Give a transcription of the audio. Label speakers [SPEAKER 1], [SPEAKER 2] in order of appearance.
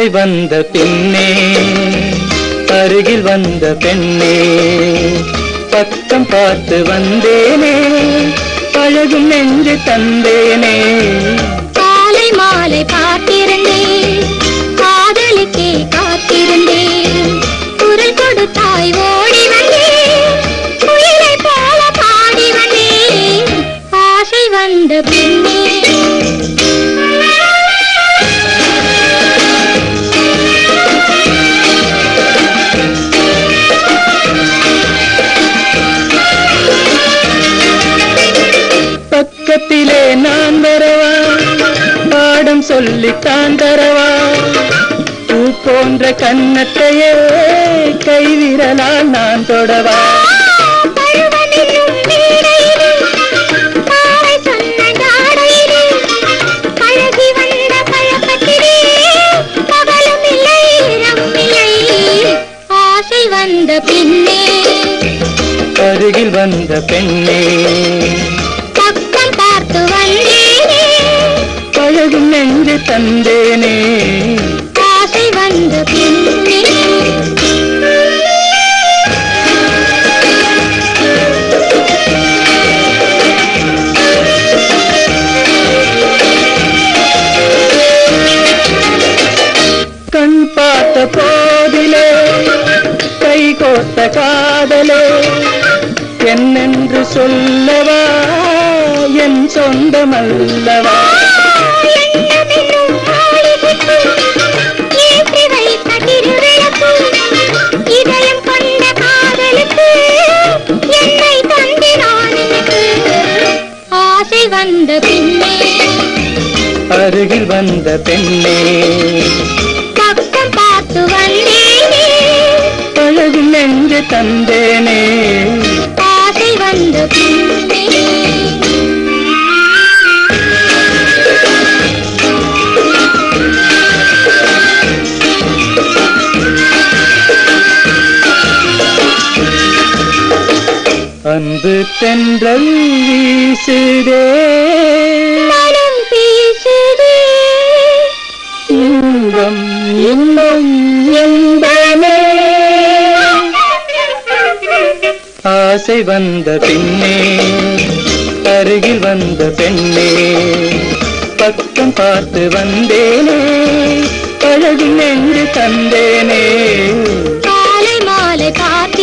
[SPEAKER 1] ஆசை வந்த பின்னே அருகில் வந்த பெண்ணே பக்கம் பார்த்து வந்தேனே பழகும் நெஞ்சு தந்தேனே
[SPEAKER 2] காலை மாலை பார்த்திருந்தேன் காதலுக்கே காத்திருந்தேன் குரல் கொடுத்தாய் ஓடி வந்தேன் குயிலை போல பாடி வந்தேன் ஆசை வந்த பின்னே
[SPEAKER 1] பக்கத்திலே நான் வரவா பாடம் சொல்லித்தான் தரவா பூ போன்ற கன்னத்தையே கைவிரலால் நான் தொடவா
[SPEAKER 2] பழுவனிலும் மேடையிலே, தாரை சொன்ன ஜாடையிலே, பழகி வந்த பழக்கத்திலே, பகலும் இல்லை, இரவும் இல்லை, ஆசை வந்த பின்னே
[SPEAKER 1] அருகில் வந்த பெண்ணே
[SPEAKER 2] பக்கம் பார்த்து வந்தேனே
[SPEAKER 1] பழகும் நெஞ்சு தந்தேனே
[SPEAKER 2] ஆசை வந்த பின்னே
[SPEAKER 1] கண் பார்த்த போதிலே கை கோத்த காதலே என்னென்று சொல்லவா என் சொந்தமல்லவா
[SPEAKER 2] எண்ணமென்னும் மாளிகைக்குள் ஏற்றி வைத்த திருவிளக்கு, இதயம் கொண்ட காதலுக்கு என்னை தந்தினான் எனக்கு. ஆசை வந்த பின்னே
[SPEAKER 1] அருகில் வந்த பெண்ணே
[SPEAKER 2] பக்கம் பார்த்து வந்தேனே
[SPEAKER 1] பழகும் நெஞ்சு தந்தேனே
[SPEAKER 2] ஆசை வந்த பின்னே
[SPEAKER 1] அன்பு தென்றல் வீசுதே
[SPEAKER 2] மனம் பேசுதே
[SPEAKER 1] இன்பம் இன்பம் இன்பமே ஆசை வந்த பின்னே அருகில் வந்த பெண்ணே பக்கம் பார்த்து வந்தேனே பழகும் என்று தந்தேனே
[SPEAKER 2] காலை மாலை காத்து